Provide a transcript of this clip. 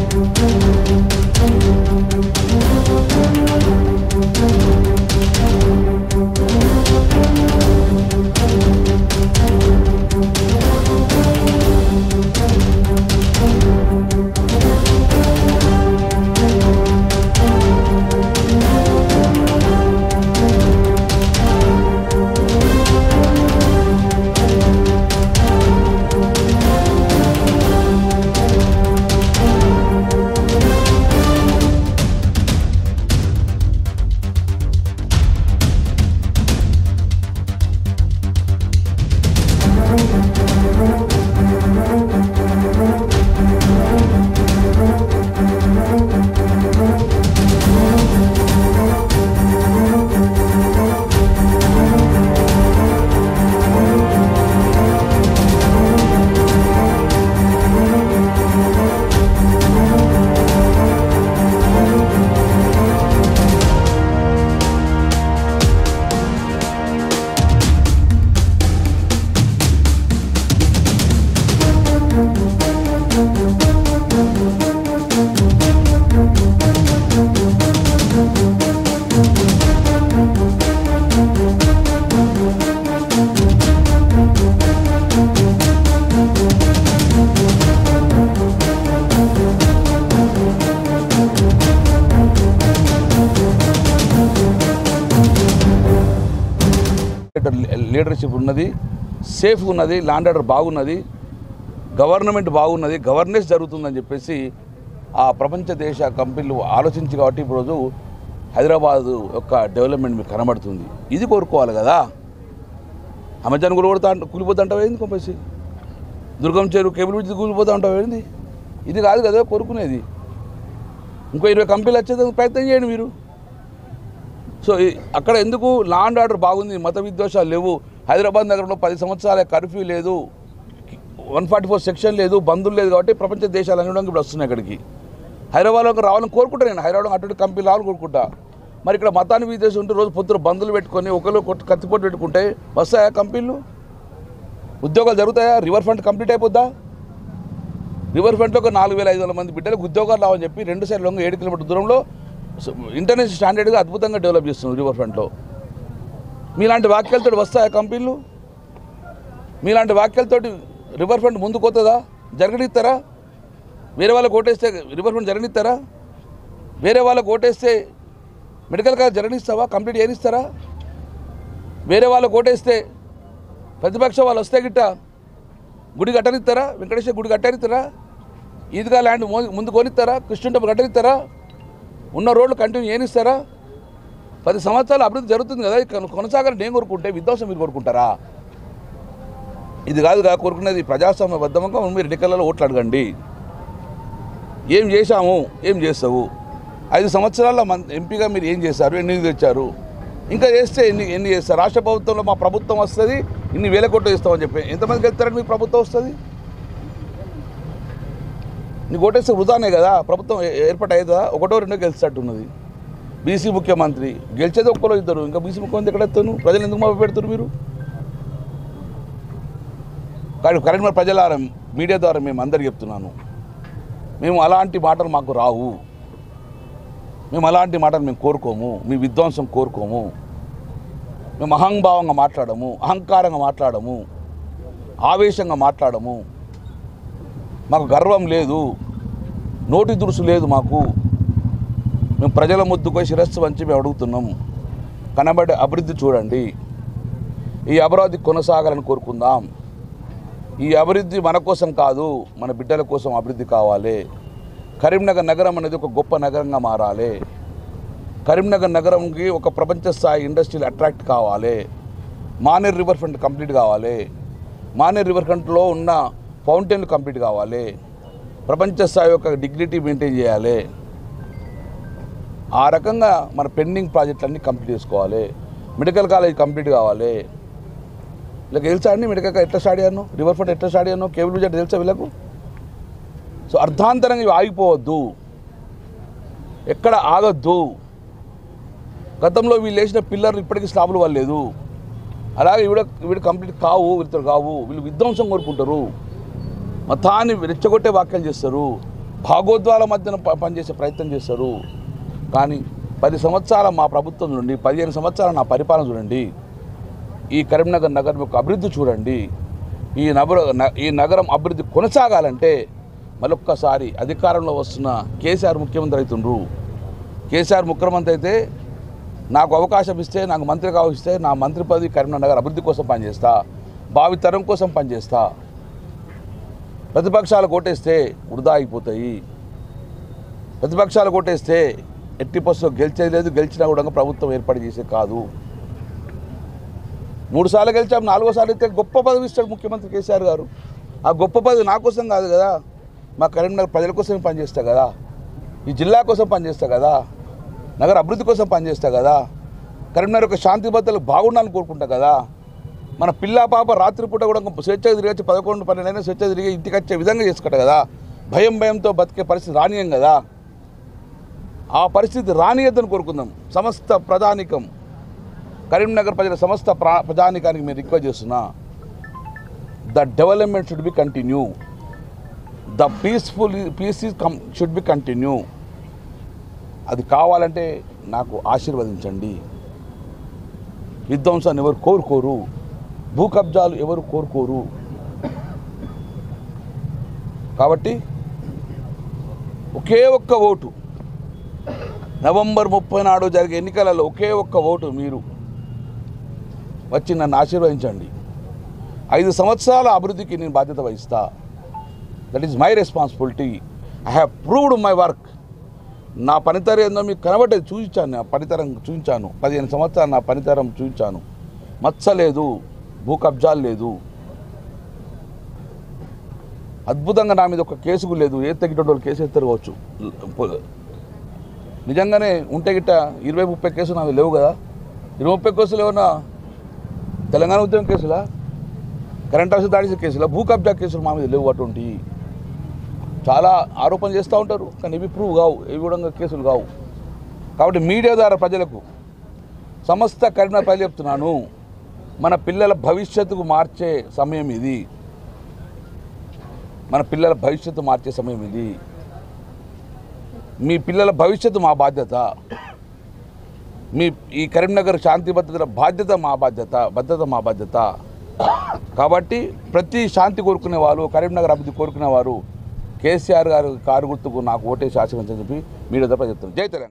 leadership ఉన్నది safe ఉన్నది law and order బాగున్నది గవర్నమెంట్ బాగున్నది గవర్నెన్స్ జరుగుతుందని చెప్పేసి ఆ ప్రపంచ దేశ కంపెనీలు ఆలోచించి కాబట్టి ఈరోజు హైదరాబాద్ యొక్క డెవలప్మెంట్ మీకు కనబడుతుంది ఇది కోరుకోవాలి కదా అమెజాన్ కూలిపోతా కూలిపోతా అంటావు ఏంది కొంపేసి దుర్గం చెరువు కేబుల్ బ్రిడ్జ్ కూలిపోతా ఉంటావు ఏంది ఇది కాదు కదా కోరుకునేది ఇంకో ఇరవై కంపెనీలు వచ్చేదానికి ప్రయత్నం చేయండి మీరు సో ఈ- అక్కడ ఎందుకు లాండ్ ఆర్డర్ బాగుంది మత విద్వేషాలు లేవు హైదరాబాద్ నగరంలో పది సంవత్సరాల కర్ఫ్యూ లేదు వన్ ఫార్టీ ఫోర్ సెక్షన్ లేదు బంధువులు లేదు కాబట్టి ప్రపంచ దేశాలు అన్ని ఇప్పుడు వస్తున్నాయి ఇక్కడికి హైదరాబాద్లోకి రావాలని కోరుకుంటా నేను హైదరాబాద్ అటువంటి కంపెనీ రావాలని కోరుకుంటా మరి ఇక్కడ మతాన్ని విదేశం ఉంటే రోజు పొద్దున బంధువులు పెట్టుకొని ఒకరు కొట్టు కత్తిపోటు పెట్టుకుంటే వస్తాయా కంపెనీలు ఉద్యోగాలు జరుగుతాయా రివర్ ఫ్రంట్ కంప్లీట్ అయిపోద్దా రివర్ ఫ్రంట్లో ఒక నాలుగు వేల ఐదు వందల మంది బిడ్డలకు ఉద్యోగాలు రావని చెప్పి రెండు సైడ్ లొంగ ఏడు కిలోమీటర్ దూరంలో స- ఇంటర్నేషనల్ స్టాండర్డ్గా అద్భుతంగా డెవలప్ చేస్తున్నారు రివర్ ఫ్రంట్లో మీలాంటి వాక్యాలతో వస్తాయా కంపెనీలు మీలాంటి వాక్యాలతోటి రివర్ ఫ్రంట్ ముందుకు పోతుందా జరగనిస్తారా వేరే వాళ్ళకి ఓటేస్తే రివర్ ఫ్రంట్ జరగనిస్తారా వేరే వాళ్ళకి ఓటేస్తే మెడికల్ కాలేజ్ జరగనిస్తావా కంప్లీట్ చేయనిస్తారా వేరే వాళ్ళకి ఓటేస్తే ప్రతిపక్ష వాళ్ళు వస్తే గిట్ట గుడి కట్టనిస్తారా వెంకటేశ్వర గుడి కట్టనిస్తారా ఈద్గా ల్యాండ్ మో- ముందు కొనిస్తారా కృష్ణ టెంపుల్ కట్టనిస్తారా ఉన్న రోడ్లు కంటిన్యూ చేయనిస్తారా పది సంవత్సరాలు అభివృద్ధి జరుగుతుంది కదా ఇక కొనసాగాలని నేను కోరుకుంటే విధ్వంసం మీరు కోరుకుంటారా ఇది కాదుగా కోరుకునేది ప్రజాస్వామ్యబద్ధంగా మీరు ఎన్నికలలో ఓట్లు అడగండి ఏం చేశాము ఏం చేస్తావు ఐదు సంవత్సరాల మన ఎంపీగా మీరు ఏం చేశారు ఎన్ని నిధులు తెచ్చారు ఇంకా చేస్తే ఎన్ని ఎన్ని చేస్తారు రాష్ట్ర ప్రభుత్వంలో మా ప్రభుత్వం వస్తుంది ఇన్ని వేల కోట్లు ఇస్తామని చెప్పి ఎంతమందికి వెళ్తారని మీ ప్రభుత్వం వస్తుంది నీకు ఓటేస్తే వృధానే కదా ప్రభుత్వం ఏ- ఏర్పాటు అవుతుందా ఒకటో రెండో గెలిచేటట్టున్నది బీసీ ముఖ్యమంత్రి గెలిచేది ఒక్కరో ఇద్దరు ఇంకా బీసీ ముఖ్యమంత్రి ఎక్కడ ఎత్తాను ప్రజలు ఎందుకు మాపి పెడుతున్నారు మీరు కానీ కరీంనగర్ ప్రజల మీడియా ద్వారా మేము అందరికి చెప్తున్నాను మేము అలాంటి మాటలు మాకు రావు మేము అలాంటి మాటలు మేము కోరుకోము మీ విధ్వంసం కోరుకోము మేము అహంభావంగా మాట్లాడము అహంకారంగా మాట్లాడము ఆవేశంగా మాట్లాడము మాకు గర్వం లేదు నోటి దురుసు లేదు మాకు మేము ప్రజల ముద్దుకు శిరస్సు వంచి మేము అడుగుతున్నాం కనబడే అభివృద్ధి చూడండి ఈ అభివృద్ధి కొనసాగాలని కోరుకుందాం ఈ అభివృద్ధి మన కోసం కాదు మన బిడ్డల కోసం అభివృద్ధి కావాలి కరీంనగర్ నగరం అనేది ఒక గొప్ప నగరంగా మారాలి కరీంనగర్ నగరంకి ఒక ప్రపంచ స్థాయి ఇండస్ట్రీలు అట్రాక్ట్ కావాలి మానేర్ రివర్ ఫ్రంట్ కంప్లీట్ కావాలి మానేర్ రివర్ ఫ్రంట్లో ఉన్న ఫౌంటైన్లు కంప్లీట్ కావాలి ప్రపంచ స్థాయి యొక్క డిగ్నిటీ మెయింటైన్ చేయాలి ఆ రకంగా మన పెండింగ్ ప్రాజెక్టులన్నీ కంప్లీట్ చేసుకోవాలి మెడికల్ కాలేజ్ కంప్లీట్ కావాలి వీళ్ళకి తెలుసా అండి మెడికల్ కాలేజ్ ఎట్లా స్టార్ట్ అయ్యాను రివర్ ఫ్రంట్ ఎట్లా స్టార్ట్ అయ్యాను కేబుల్ బ్రిడ్జ్ అంటే తెలుసా వీళ్ళకు సో అర్ధాంతరంగా ఇవి ఆగిపోవద్దు ఎక్కడ ఆగొద్దు గతంలో వీళ్ళు వేసిన పిల్లర్లు ఇప్పటికీ స్లాబులు వాళ్ళలేదు అలాగే వీడు వీడు కంప్లీట్ కావు వీళ్ళతో కావు వీళ్ళు విధ్వంసం కోరుకుంటారు మతాన్ని రెచ్చగొట్టే వాక్యాలు చేస్తారు భాగోద్వాల మధ్యన ప- పనిచేసే ప్రయత్నం చేస్తారు కానీ పది సంవత్సరాల మా ప్రభుత్వం చూడండి పదిహేను సంవత్సరాల నా పరిపాలన చూడండి ఈ కరీంనగర్ నగరం యొక్క అభివృద్ధి చూడండి ఈ నగర న- ఈ నగరం అభివృద్ధి కొనసాగాలంటే మరొక్కసారి అధికారంలో వస్తున్న కేసీఆర్ ముఖ్యమంత్రి అవుతుండ్రు కేసీఆర్ ముఖ్యమంత్రి అయితే నాకు అవకాశం ఇస్తే నాకు మంత్రి కావిస్తే నా మంత్రి పదవి కరీంనగర్ అభివృద్ధి కోసం పనిచేస్తా భావితరం కోసం పనిచేస్తా ప్రతిపక్షాలు కొట్టేస్తే వృధా అయిపోతాయి ప్రతిపక్షాలు కొట్టేస్తే ఎట్టి బస్సులో గెలిచేది లేదు గెలిచినా కూడా ప్రభుత్వం ఏర్పాటు చేసే కాదు మూడు సార్లు గెలిచాం నాలుగోసార్లు అయితే గొప్ప పదవి ఇస్తాడు ముఖ్యమంత్రి కేసీఆర్ గారు ఆ గొప్ప పదవి నా కోసం కాదు కదా మా కరీంనగర్ ప్రజల కోసం పనిచేస్తా కదా ఈ జిల్లా కోసం పనిచేస్తా కదా నగర అభివృద్ధి కోసం పనిచేస్తా కదా కరీంనగర్ యొక్క శాంతి భద్రతలు బాగుండాలని కోరుకుంటా కదా మన పిల్ల పాప రాత్రిపూట కూడా స్వేచ్ఛగా తిరిగొచ్చి పదకొండు పన్నెండైనా స్వేచ్ఛ తిరిగి ఇంటికి వచ్చే విధంగా చేసుకుంటా కదా భయం భయంతో బతికే పరిస్థితి రానియం కదా ఆ పరిస్థితి రానియద్దని కోరుకుందాం సమస్త ప్రధానికం కరీంనగర్ ప్రజల సమస్త ప్రా ప్రజానికానికి మేము రిక్వెస్ట్ చేస్తున్నా the development should be continue the peaceful peace come should be continue అది కావాలంటే నాకు ఆశీర్వదించండి విధ్వంసాన్ని ఎవరు కోరుకోరు భూ కబ్జాలు ఎవరు కోరుకోరు కాబట్టి ఒకే ఒక్క ఓటు నవంబర్ ముప్పై నాడు జరిగే ఎన్నికలలో ఒకే ఒక్క ఓటు మీరు వచ్చి నన్ను ఆశీర్వదించండి ఐదు సంవత్సరాల అభివృద్ధికి నేను బాధ్యత వహిస్తా that is my responsibility I have proved my work నా పనితరం ఏందో మీకు కనబడ్డది చూపించాను నా పనితరం చూపించాను పదిహేను సంవత్సరాలు నా పనితరం చూపించాను మచ్చ లేదు భూ కబ్జాలు లేదు అద్భుతంగా నా మీద ఒక కేసు కూడా లేదు ఏ తగ్గేటోళ్ళు కేసు ఎత్తారు కావచ్చు నిజంగానే ఉంటే గిట్ట ఇరవై ముప్పై కేసులు నాకు లేవు కదా ఇరవై ముప్పై కేసులు ఏమన్నా తెలంగాణ ఉద్యమం కేసులా కరెంట్ ఆఫీస్ దాడి కేసులా భూ కబ్జా కేసులు మా మీద లేవు అటువంటి చాలా ఆరోపణలు చేస్తూ ఉంటారు కానీ ఇవి ప్రూవ్ కావు ఇవి కూడా కేసులు కావు కాబట్టి మీడియా ద్వారా ప్రజలకు సమస్త కరీంనగర్ ప్రజలు చెప్తున్నాను మన పిల్లల భవిష్యత్తుకు మార్చే సమయం ఇది మన పిల్లల భవిష్యత్తు మార్చే సమయం ఇది మీ పిల్లల భవిష్యత్తు మా బాధ్యత మీ ఈ కరీంనగర్ శాంతి భద్రతల బాధ్యత మా బాధ్యత భద్రత మా బాధ్యత కాబట్టి ప్రతి శాంతి కోరుకునే వాళ్ళు కరీంనగర్ అభివృద్ధి కోరుకునే వారు కేసీఆర్ గారు కారు గుర్తుకు నాకు ఓటేసి ఆశీర్వదించని చెప్పి మీడియా తప్ప చెప్తాను జై తెలంగాణ